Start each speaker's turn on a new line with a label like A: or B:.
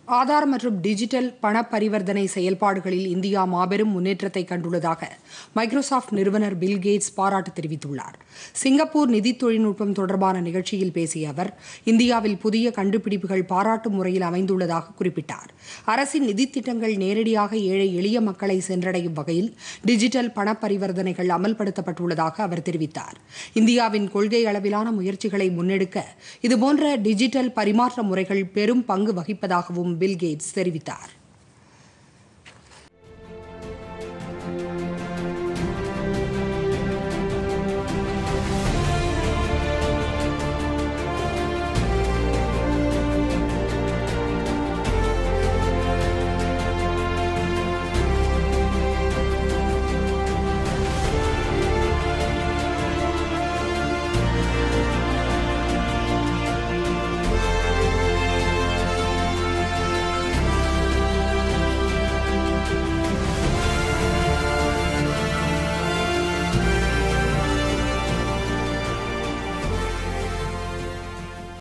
A: ஆதார் மற்றும் டிஜிட்டல் பண பரிவர்த்தனை செயல்பாடுகளில் இந்தியா மாபெரும் முன்னேற்றத்தை கண்டுள்ளதாக மைக்ரோசாப்ட் நிறுவனர் பில் கேட்ஸ் பாராட்டு தெரிவித்துள்ளார் சிங்கப்பூர் நிதி தொழில்நுட்பம் தொடர்பான நிகழ்ச்சியில் பேசிய அவர் இந்தியாவில் புதிய கண்டுபிடிப்புகள் பாராட்டும் முறையில் அமைந்துள்ளதாக குறிப்பிட்டார் அரசின் நிதித் திட்டங்கள் நேரடியாக ஏழை எளிய மக்களை சென்றடையும் வகையில் டிஜிட்டல் பண பரிவர்த்தனைகள் அமல்படுத்தப்பட்டுள்ளதாக அவர் தெரிவித்தார் இந்தியாவின் கொள்கை அளவிலான முயற்சிகளை முன்னெடுக்க இதுபோன்ற டிஜிட்டல் பரிமாற்ற முறைகள் பெரும் பங்கு வகிப்பதாகவும் பில் கேட்ஸ் தெரிவித்தார்